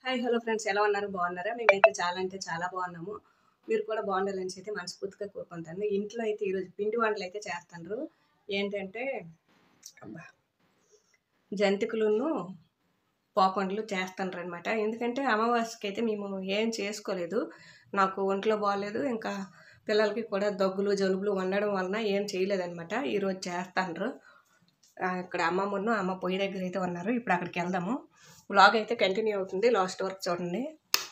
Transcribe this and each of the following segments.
Hi hello friends ఎలా ఉన్నారు బాగున్నారా మేమైతే చాలా అంటే చాలా బాగున్నాము మీరు కూడా బాగుండాలని అయితే మనస్ఫూర్తిగా కోరుకుంటాను ఇంట్లో అయితే ఈరోజు పిండి వంటలు అయితే చేస్తాను ఏంటంటే అబ్బా జంతికలను పోపండ్లు చేస్తాను అనమాట ఎందుకంటే అమావాస్యకి అయితే మేము ఏం చేసుకోలేదు నాకు ఒంట్లో బాగాలేదు ఇంకా పిల్లలకి కూడా దగ్గులు జలుబులు ఉండడం వలన ఏం చేయలేదన్నమాట ఈరోజు చేస్తాను ఇక్కడ అమ్మమ్మను అమ్మ పొయ్యి దగ్గర అయితే ఉన్నారు ఇప్పుడు అక్కడికి వెళ్దాము వ్లాగ్ అయితే కంటిన్యూ అవుతుంది లాస్ట్ వరకు చూడండి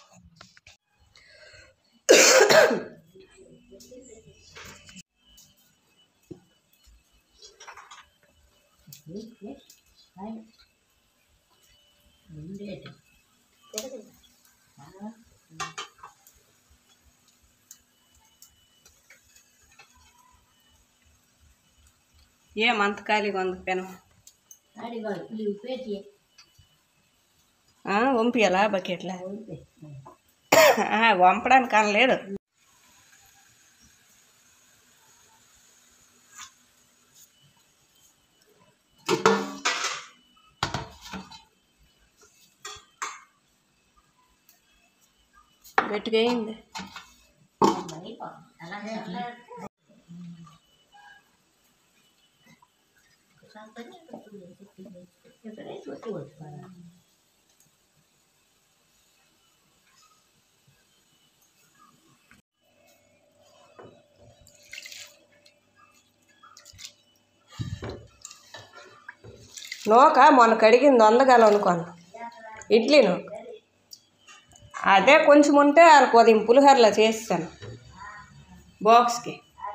ఏం అంత ఖాళీగా ఉంది పెనం ఆ, వంపియాలా బకెట్లా ఆ, వంపడానికి అనలేదు గట్టిగా అయింది నోక మొన్న కడిగింది వందగాలు అనుకోను ఇడ్లీను అదే కొంచెం ఉంటే వాళ్ళకి ఉదయం పులిహోరలో చేస్తాను బాక్స్కి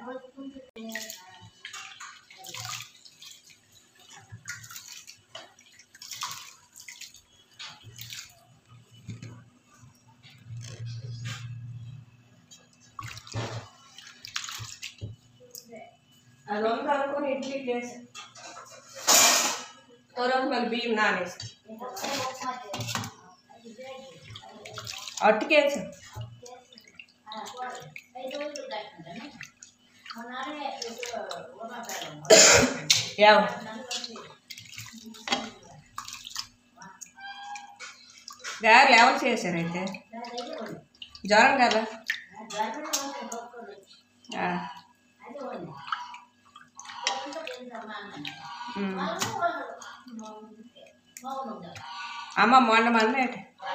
అది వంద అనుకుని ఇడ్లీ చేసి తర్వాత మళ్ళీ బియ్యం నానేసి అట్టుకేసి ఏవ గారెలు ఎవరు చేశారైతే జ్వరం కదా ఆ. ఉమ్. అమ్మ మొన్న మొన్న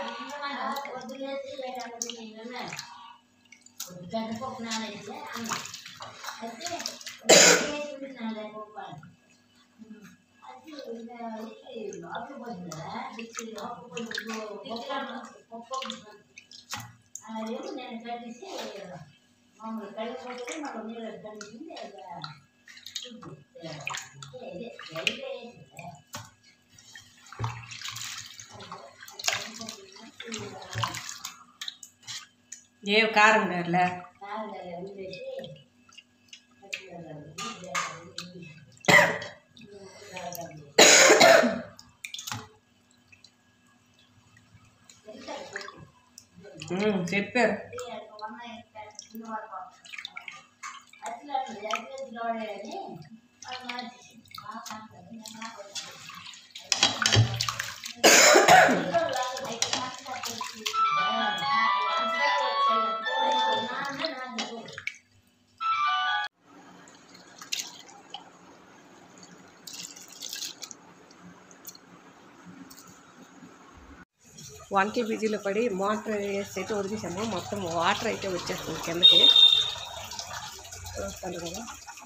ఏ కారం గారులే ఉమ్, చెప్పారు వంటకి బిజీలో పడి మోటార్ వేసి అయితే వదిలేసాము మొత్తం వాటర్ అయితే వచ్చేస్తుంది కిందకి వస్తాను కదా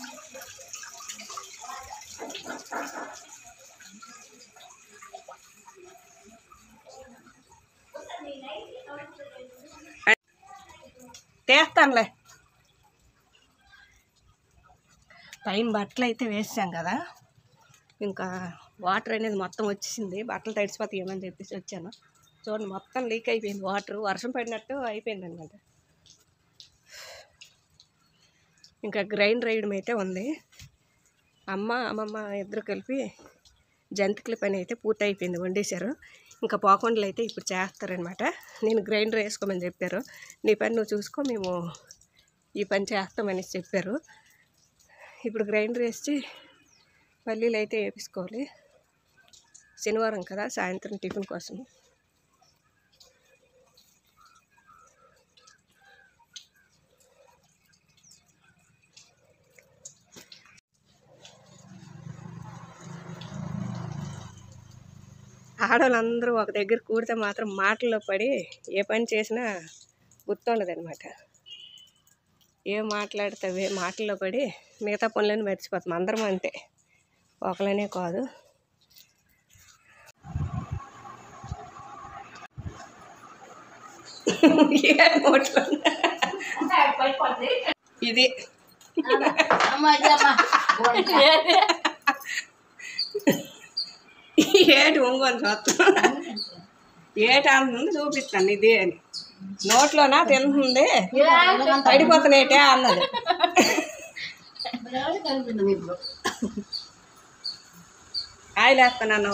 తీస్తానులే పైన బట్టలు అయితే వేసాం కదా ఇంకా వాటర్ అనేది మొత్తం వచ్చేసింది బట్టలు తడిసిపోతాయేమని చెప్పేసి వచ్చాను చూడండి మొత్తం లీక్ అయిపోయింది వాటర్ వర్షం పడినట్టు అయిపోయింది అనమాట ఇంకా గ్రైండర్ వేయడం అయితే ఉంది అమ్మ అమ్మమ్మ ఇద్దరు కలిపి జంతికల పని అయితే పూర్తి అయిపోయింది వండేశారు ఇంకా పోకుండలు అయితే ఇప్పుడు చేస్తారనమాట నేను గ్రైండర్ వేసుకోమని చెప్పారు నీ పని నువ్వు చూసుకో మేము ఈ పని చేస్తామని చెప్పారు ఇప్పుడు గ్రైండర్ వేసి పల్లీలు అయితే వేపించుకోవాలి శనివారం కదా సాయంత్రం టిఫిన్ కోసం ఆడవాళ్ళందరూ ఒక దగ్గర కూడితే మాత్రం మాటల్లో పడి ఏ పని చేసినా గుర్తుండదు అనమాట ఏం మాట్లాడితే మాటల్లో పడి మిగతా పనులను మర్చిపోతాం అందరం అంతే ఒకలనే కాదు ఏ నోట్లో ఇది ఏటి ఒంగోలు చూస్తాం ఏటి అంటుంది చూపిస్తాను ఇది అని నోట్లోనా తింటుంది పడిపోతున్నాయిటే అన్నది ఆయిల్ వేస్తాను అన్నావు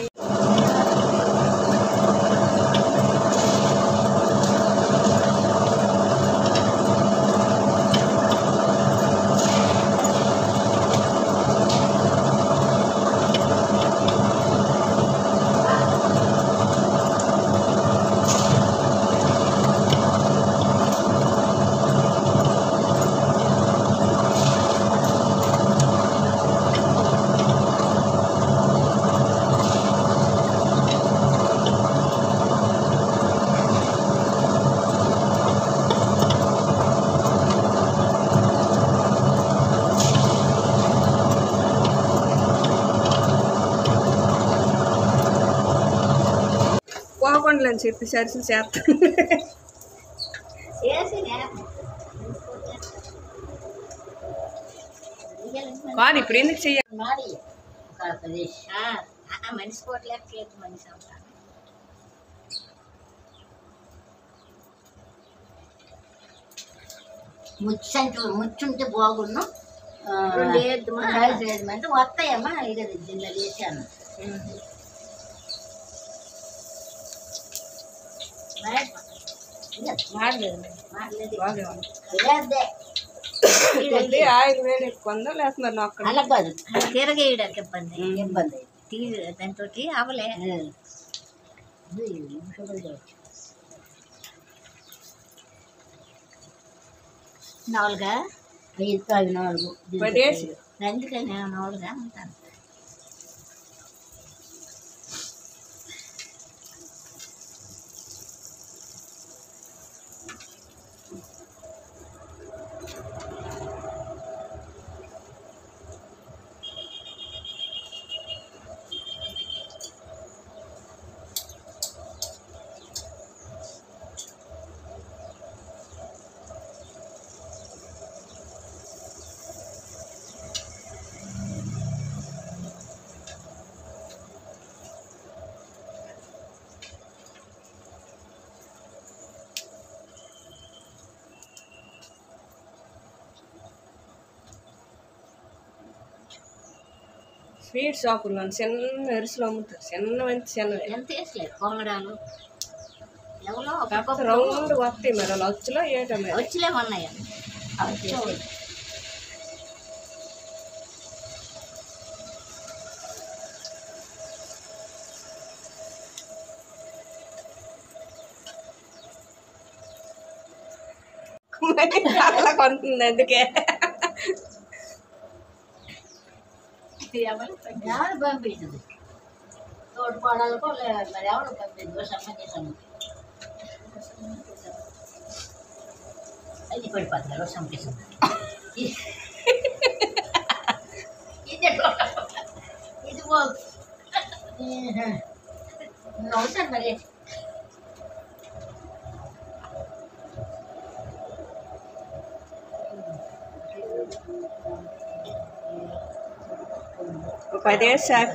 పోకుండా అని చెప్పి సరిసులు చేస్తాను కాదు ఇప్పుడు ఎందుకు చెయ్యాలి మనిషి కోట్లేదు మనిషి అవుతాను ముచ్చంటూ ముచ్చుంటే బాగున్నాం లేదు అంటే వస్తాయమ్మా ఇక జిల్లా చేశాను మాడలేదు మాట్లాడి బాగా ఉంది. ఇదే కొద్ది ఆయిల్ వేడి ఎక్కువ ఉందో లేకపోతే మరి నొక్క అలా కాదు అలా తిరగేయడానికి ఇబ్బంది ఇబ్బంది తీ దాంతో అవలే నాలుగా ఐదు కాదు నాలుగు పదేసి. అందుకని నాలుగా ఉంటాను స్వీట్ షాపుల్లో చిన్న ఎరుసులు అమ్ముతారు చిన్న మంచి చిన్నవి ఎంత వేసలేదు పొంగడాలు ఎవరో కాకపోతే రౌండ్ వస్తాయి మరి వాళ్ళు వచ్చులో ఏటో మరి వచ్చిలే ఉన్నాయి మరి అట్లా కొంటుంది అందుకే ఎవరు పంపించదు తోడు కోడలకు మరి ఎవరు పంపించదు సంబంధించాము అది పడిపోతుంది సంపించింది ఇది ఎట్లా? ఇది పో అవుతాను మరి ఒక పదేసి షాపు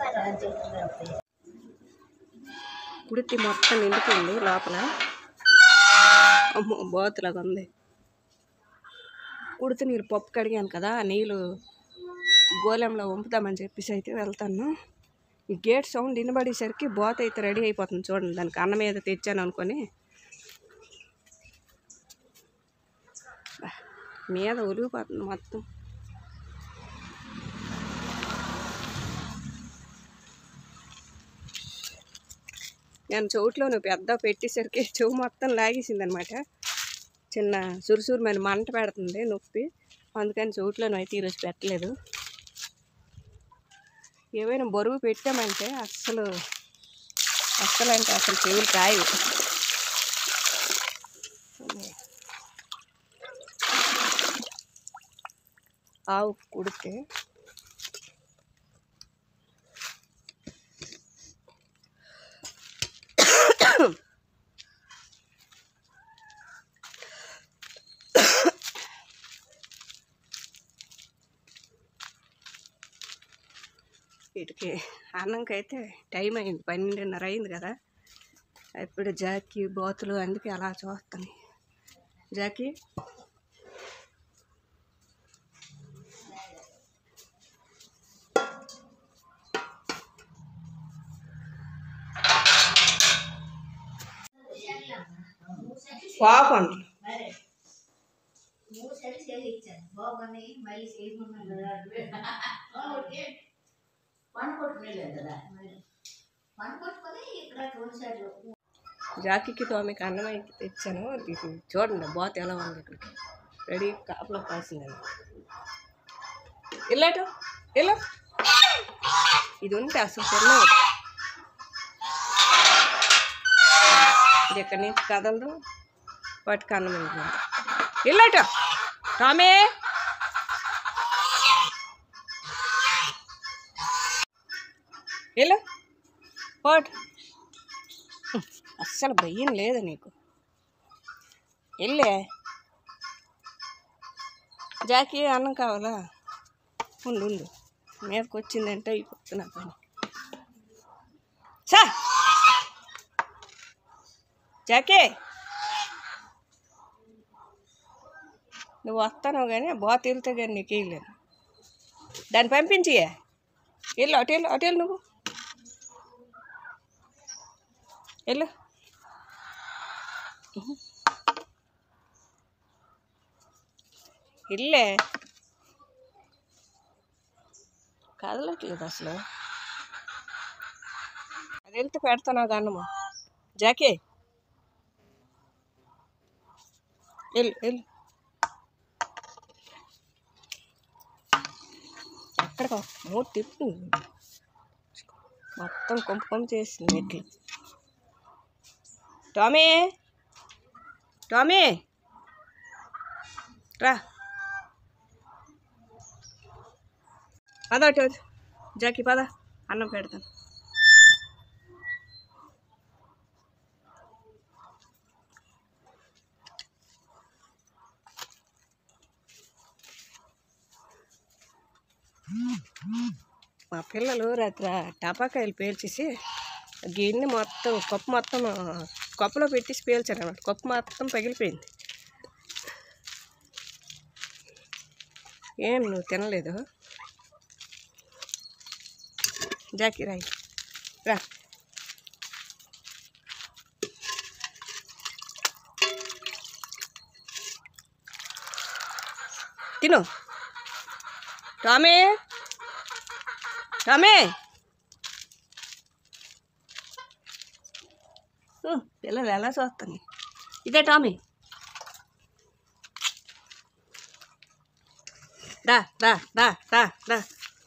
కుడితి మొత్తం నిండిపోయింది లోపల అమ్మో బోతులాగా ఉంది కుడితి నీళ్ళు పప్పు కడిగాను కదా ఆ నీళ్ళు గోళంలో వంపుతామని చెప్పేసి అయితే వెళ్తాను ఈ గేట్ సౌండ్ వినబడేసరికి బోత అయితే రెడీ అయిపోతుంది చూడండి దానికి అన్నం మీద తెచ్చాను అనుకొని బా, మీద ఒలిగిపోతుంది మొత్తం నేను చెవుట్లోనే పెద్ద పెట్టేసరికి చెవు మొత్తం లాగేసింది అనమాట చిన్న సురుసురు మరి మంట పెడుతుంది నొప్పి అందుకని చెవుట్లోనే అయితే ఈరోజు పెట్టలేదు ఏవైనా బరువు పెట్టామంటే అస్సలు అస్సలు అంటే అసలు చెవులు కాయవు ఆవు కుడితే వీటికి అన్నంకైతే టైం అయింది పన్నెండున్నర అయింది కదా ఇప్పుడు జాకీ బోతులు అందుకే అలా చూస్తాను జాకీ పాపండి మరి మూడు సెల్ చేసి ఇచ్చాను బాగున్నాయి మళ్ళీ చేయమన్నాను పని కొట్టుకోలేదు కదా మరి పని కొట్టుకొని ఇక్కడ రెండు సైడ్లు జాకీకి తోమికి అన్నం అయితే తెచ్చాను ఇది చూడండి బోత ఎలా ఉంది ఇక్కడికి రెడీ కాపలా కాసిందని వెళ్ళాట వెళ్ళు ఇది ఉంటే అసలు తిన్నావు ఇది ఎక్కడి నుంచి కదలదు వాటికి అన్నం వెళ్ళిపోయింది వెళ్ళాట టామే వెళ్ళు పోట్ అస్సలు భయం లేదు నీకు వెళ్ళే జాకీ అన్నం కావాలా ఉండు ఉండు మీదకి వచ్చిందంటే అయిపోతున్నా పని సా జాకీ నువ్వు వస్తాను కానీ బోత వెళ్తే కానీ నీకు వేయలేను దాన్ని పంపించి వెళ్ళు అటు వెళ్ళు అటు వెళ్ళు నువ్వు వెళ్ళు ఇల్లే కదలట్లేదు అసలు అది వెళ్తే పెడతాను అన్నము జాకే వెళ్ళు వెళ్ళు ఎక్కడికో మూడు తిప్పు మొత్తం కొంపు కొంపు చేసింది మెట్లు టామీ టామీ రా పద అటు అటు. జాకీ పద అన్నం పెడతాను మా పిల్లలు రాత్రి టపాకాయలు పేల్చేసి గిన్నె మొత్తం కప్పు మొత్తం కప్పులో పెట్టేసి పేల్చారు అన్నమాట కప్పు మొత్తం పగిలిపోయింది ఏం నువ్వు తినలేదు జాకీ రాయి రా తిను టామీ టామీ ఓ, పిల్లలు ఎలా చూస్తాను ఇదే టామీ దా దా దా దా దా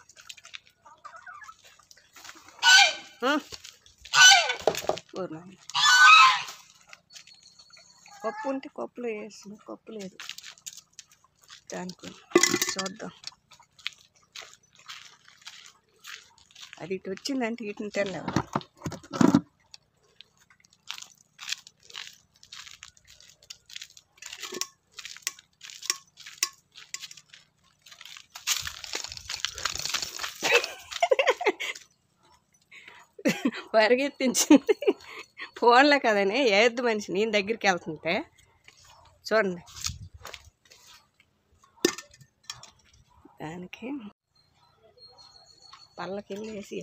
ఆ. ఊరు నాయన. కప్పు ఉంటే కప్పులో వేసిన కప్పు లేదు దానికి చూద్దాం అది ఇటు వచ్చిందంటే ఇటు తినలేవు పరిగెత్తించింది ఫోన్లో కదని ఏద్దు మనిషి నేను దగ్గరికి వెళ్తుంటే చూడండి దానికి పళ్ళకి వెళ్ళి వేసి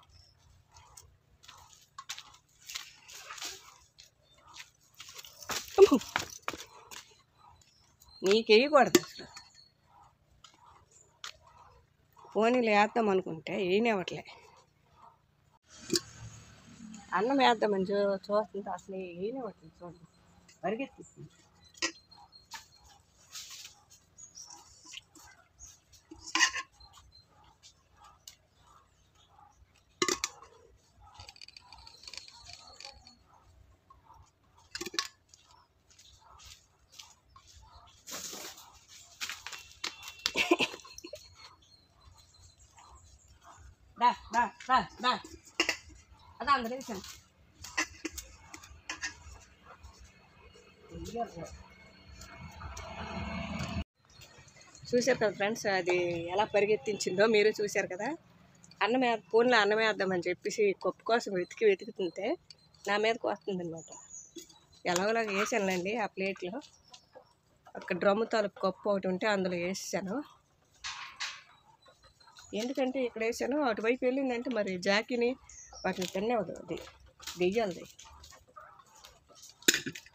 నీకేయకూడదు అసలు పోనీలు వేద్దాం అనుకుంటే ఏనివ్వట్లే అన్నం వేద్దామని చూ చూస్తుంటే అసలు ఏనివ్వట్లేదు చూడండి పరిగెత్తిస్తుంది రా, రా. అదా అందరూ వేసాను చూశారు కదా ఫ్రెండ్స్ అది ఎలా పరిగెత్తించిందో మీరు చూశారు కదా అన్నం వే ఫోన్లో అన్నం వేద్దామని చెప్పేసి కప్పు కోసం వెతికి వెతుకుతుంటే నా మీదకి వస్తుందన్నమాట ఎలాగోలాగా వేసానులేండి ఆ ప్లేట్లో ఒక డ్రమ్ము తాలూకు కప్పు ఒకటి ఉంటే అందులో వేసాను ఎందుకంటే ఇక్కడ వేసాను అటువైపు వెళ్ళిందంటే మరి జాకీని వాటిని తినేవద్దు అది దెయ్యాలది